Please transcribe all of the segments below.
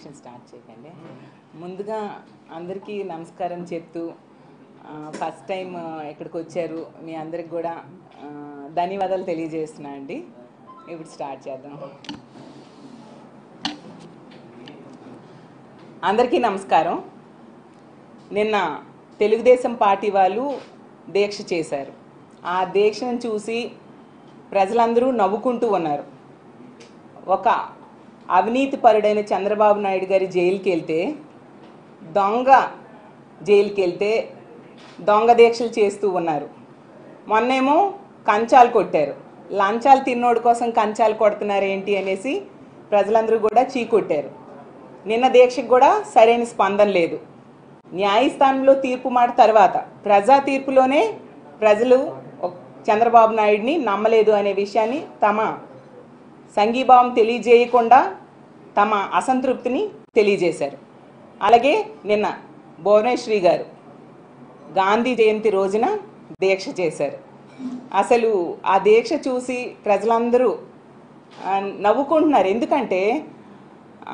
నిమిషం స్టార్ట్ చేయకండి ముందుగా అందరికీ నమస్కారం చెప్తూ ఆ, ఫస్ట్ టైం ఆ, ఇక్కడికి వచ్చారు మీ అందరికి కూడా ఆ, ధన్యవాదాలు తెలియజేస్తున్నా అండి ఇప్పుడు స్టార్ట్ చేద్దాం అందరికీ నమస్కారం నిన్న తెలుగుదేశం పార్టీ వాళ్ళు దీక్ష చేశారు ఆ దీక్షను చూసి ప్రజలందరూ నవ్వుకుంటూ ఉన్నారు ఒక అవినీతి పరుడైన చంద్రబాబు నాయుడు గారి జైలుకి వెళ్తే దొంగ జైలుకి వెళ్తే దొంగ దీక్షలు చేస్తూ ఉన్నారు మొన్నేమో కంచాలు కొట్టారు లంచాలు తిన్నోడి కోసం కంచాలు కొడుతున్నారు ఏంటి అనేసి ప్రజలందరూ కూడా చీకొట్టారు నిన్న దీక్షకు కూడా సరైన స్పందన లేదు న్యాయస్థానంలో తీర్పు మాట తర్వాత ప్రజా తీర్పులోనే ప్రజలు ఒక- చంద్రబాబు నాయుడిని నమ్మలేదు అనే విషయాన్ని తమ సంఘీభావం తెలియజేయకుండా తమ అసంతృప్తిని తెలియజేశారు అలాగే నిన్న భువనేశ్వరి గారు గాంధీ జయంతి రోజున దీక్ష చేశారు అసలు ఆ దీక్ష చూసి ప్రజలందరూ ఆ, నవ్వుకుంటున్నారు ఎందుకంటే ఆ,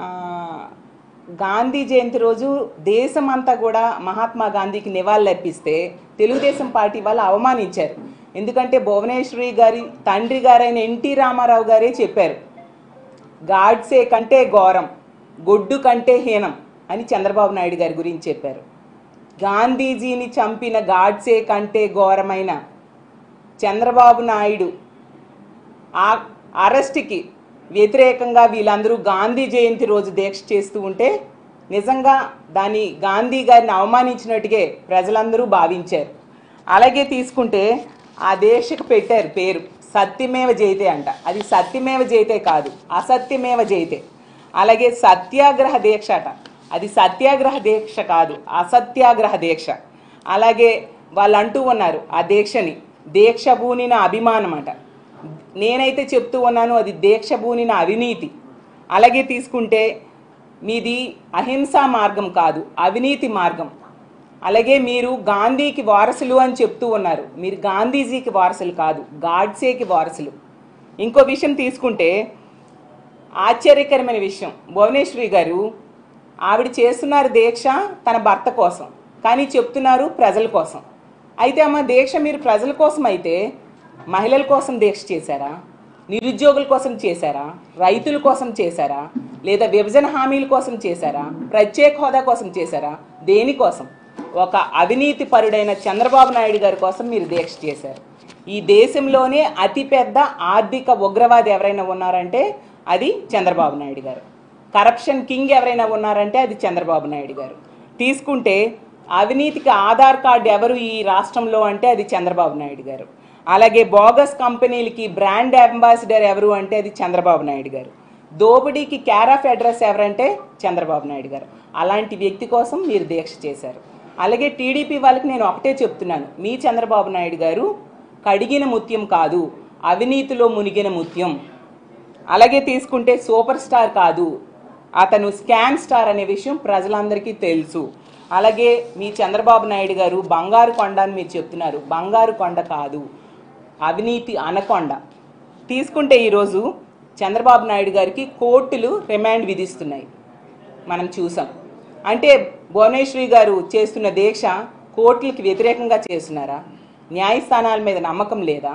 గాంధీ జయంతి రోజు దేశమంతా కూడా మహాత్మా గాంధీకి నివాళులర్పిస్తే తెలుగుదేశం పార్టీ వాళ్ళు అవమానించారు ఎందుకంటే భువనేశ్వరి గారి తండ్రి గారైన ఎన్టీ రామారావు గారే చెప్పారు గాడ్సే కంటే ఘోరం గొడ్డు కంటే హీనం అని చంద్రబాబు నాయుడు గారి గురించి చెప్పారు గాంధీజీని చంపిన గాడ్సే కంటే ఘోరమైన చంద్రబాబు నాయుడు ఆ అరెస్ట్కి వ్యతిరేకంగా వీళ్ళందరూ గాంధీ జయంతి రోజు దీక్ష చేస్తూ ఉంటే నిజంగా దాన్ని గాంధీ గారిని అవమానించినట్టుగే ప్రజలందరూ భావించారు అలాగే తీసుకుంటే ఆ దీక్షకు పెట్టారు పేరు సత్యమేవ జయితే అంట అది సత్యమేవ జయితే కాదు అసత్యమేవ జయితే అలాగే సత్యాగ్రహ దీక్ష అట అది సత్యాగ్రహ దీక్ష కాదు అసత్యాగ్రహ దీక్ష అలాగే వాళ్ళు అంటూ ఉన్నారు ఆ దీక్షని దీక్ష భూనిన అభిమానం అట నేనైతే చెప్తూ ఉన్నాను అది దీక్ష భూనిన అవినీతి అలాగే తీసుకుంటే మీది అహింసా మార్గం కాదు అవినీతి మార్గం అలాగే మీరు గాంధీకి వారసులు అని చెప్తూ ఉన్నారు మీరు గాంధీజీకి వారసులు కాదు గాడ్సేకి వారసులు ఇంకో విషయం తీసుకుంటే ఆశ్చర్యకరమైన విషయం భువనేశ్వరి గారు ఆవిడ చేస్తున్నారు దీక్ష తన భర్త కోసం కానీ చెప్తున్నారు ప్రజల కోసం అయితే అమ్మ దీక్ష మీరు ప్రజల కోసం అయితే మహిళల కోసం దీక్ష చేశారా నిరుద్యోగుల కోసం చేశారా రైతుల కోసం చేశారా లేదా విభజన హామీల కోసం చేశారా ప్రత్యేక హోదా కోసం చేశారా దేనికోసం ఒక అవినీతి పరుడైన చంద్రబాబు నాయుడు గారి కోసం మీరు దీక్ష చేశారు ఈ దేశంలోనే అతిపెద్ద ఆర్థిక ఉగ్రవాది ఎవరైనా ఉన్నారంటే అది చంద్రబాబు నాయుడు గారు కరప్షన్ కింగ్ ఎవరైనా ఉన్నారంటే అది చంద్రబాబు నాయుడు గారు తీసుకుంటే అవినీతికి ఆధార్ కార్డు ఎవరు ఈ రాష్ట్రంలో అంటే అది చంద్రబాబు నాయుడు గారు అలాగే బోగస్ కంపెనీలకి బ్రాండ్ అంబాసిడర్ ఎవరు అంటే అది చంద్రబాబు నాయుడు గారు దోపిడీకి క్యార్ ఆఫ్ అడ్రస్ ఎవరంటే చంద్రబాబు నాయుడు గారు అలాంటి వ్యక్తి కోసం మీరు దీక్ష చేశారు అలాగే టీడీపీ వాళ్ళకి నేను ఒకటే చెప్తున్నాను మీ చంద్రబాబు నాయుడు గారు కడిగిన ముత్యం కాదు అవినీతిలో మునిగిన ముత్యం అలాగే తీసుకుంటే సూపర్ స్టార్ కాదు అతను స్కామ్ స్టార్ అనే విషయం ప్రజలందరికీ తెలుసు అలాగే మీ చంద్రబాబు నాయుడు గారు బంగారు కొండ అని మీరు చెప్తున్నారు బంగారు కొండ కాదు అవినీతి అనకొండ తీసుకుంటే ఈరోజు చంద్రబాబు నాయుడు గారికి కోర్టులు రిమాండ్ విధిస్తున్నాయి మనం చూసాం అంటే భువనేశ్వరి గారు చేస్తున్న దీక్ష కోర్టులకు వ్యతిరేకంగా చేస్తున్నారా న్యాయస్థానాల మీద నమ్మకం లేదా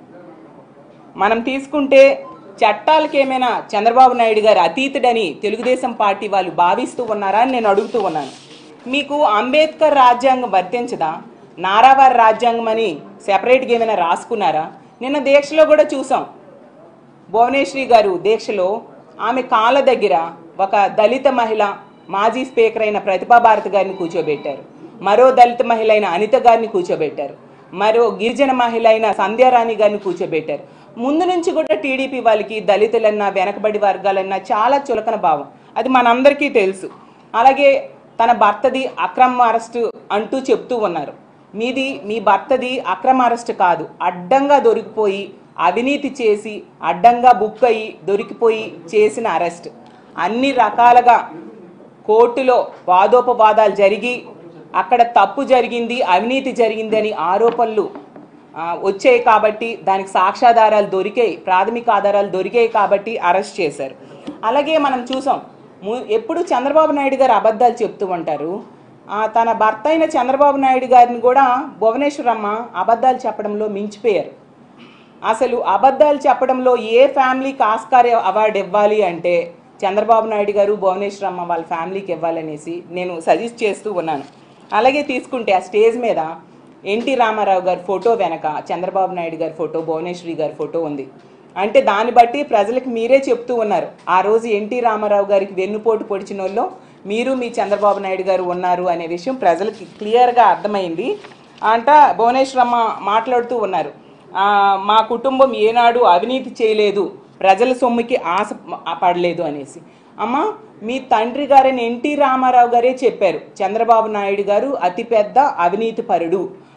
మనం తీసుకుంటే చట్టాలకు ఏమైనా చంద్రబాబు నాయుడు గారు అతీతుడని తెలుగుదేశం పార్టీ వాళ్ళు భావిస్తూ ఉన్నారా అని నేను అడుగుతూ ఉన్నాను మీకు అంబేద్కర్ రాజ్యాంగం వర్తించదా నారావారి రాజ్యాంగం అని సెపరేట్గా ఏమైనా రాసుకున్నారా నిన్న దీక్షలో కూడా చూసాం భువనేశ్వరి గారు దీక్షలో ఆమె కాళ్ళ దగ్గర ఒక దళిత మహిళ మాజీ స్పీకర్ అయిన ప్రతిభా భారతి గారిని కూర్చోబెట్టారు మరో దళిత మహిళ అయిన అనిత గారిని కూర్చోబెట్టారు మరో గిరిజన మహిళ అయిన సంధ్యారాణి గారిని కూర్చోబెట్టారు ముందు నుంచి కూడా టీడీపీ వాళ్ళకి దళితులన్నా వెనకబడి వర్గాలన్నా చాలా చులకన భావం అది మనందరికీ తెలుసు అలాగే తన భర్తది అక్రమ అరెస్టు అంటూ చెప్తూ ఉన్నారు మీది మీ భర్తది అక్రమ అరెస్ట్ కాదు అడ్డంగా దొరికిపోయి అవినీతి చేసి అడ్డంగా బుక్ అయ్యి దొరికిపోయి చేసిన అరెస్ట్ అన్ని రకాలుగా కోర్టులో వాదోపవాదాలు జరిగి అక్కడ తప్పు జరిగింది అవినీతి జరిగింది అని ఆరోపణలు ఆ, వచ్చాయి కాబట్టి దానికి సాక్ష్యాధారాలు దొరికాయి ప్రాథమిక ఆధారాలు దొరికాయి కాబట్టి అరెస్ట్ చేశారు అలాగే మనం చూసాం ము- ఎప్పుడు చంద్రబాబు నాయుడు గారు అబద్ధాలు చెప్తూ ఉంటారు ఆ, తన భర్త అయిన చంద్రబాబు నాయుడు గారిని కూడా భువనేశ్వరమ్మ అబద్ధాలు చెప్పడంలో మించిపోయారు అసలు అబద్ధాలు చెప్పడంలో ఏ ఫ్యామిలీకి ఆస్కార్ అవార్డు ఇవ్వాలి అంటే చంద్రబాబు నాయుడు గారు భువనేశ్వరమ్మ వాళ్ళ ఫ్యామిలీకి ఇవ్వాలనేసి నేను సజెస్ట్ చేస్తూ ఉన్నాను అలాగే తీసుకుంటే ఆ స్టేజ్ మీద ఎన్టీ రామారావు గారి ఫోటో వెనక చంద్రబాబు నాయుడు గారి ఫోటో భువనేశ్వరి గారి ఫోటో ఉంది అంటే దాన్ని బట్టి ప్రజలకు మీరే చెప్తూ ఉన్నారు ఆ రోజు ఎన్టీ రామారావు గారికి వెన్నుపోటు పొడిచిన వాళ్ళు మీరు మీ చంద్రబాబు నాయుడు గారు ఉన్నారు అనే విషయం ప్రజలకి క్లియర్గా అర్థమైంది అంట భువనేశ్వరమ్మ మాట్లాడుతూ ఉన్నారు ఆ, మా కుటుంబం ఏనాడు అవినీతి చేయలేదు ప్రజల సొమ్ముకి ఆశ పడలేదు అనేసి అమ్మ మీ తండ్రి గారైన ఎన్టీ రామారావు గారే చెప్పారు చంద్రబాబు నాయుడు గారు అతిపెద్ద అవినీతి పరుడు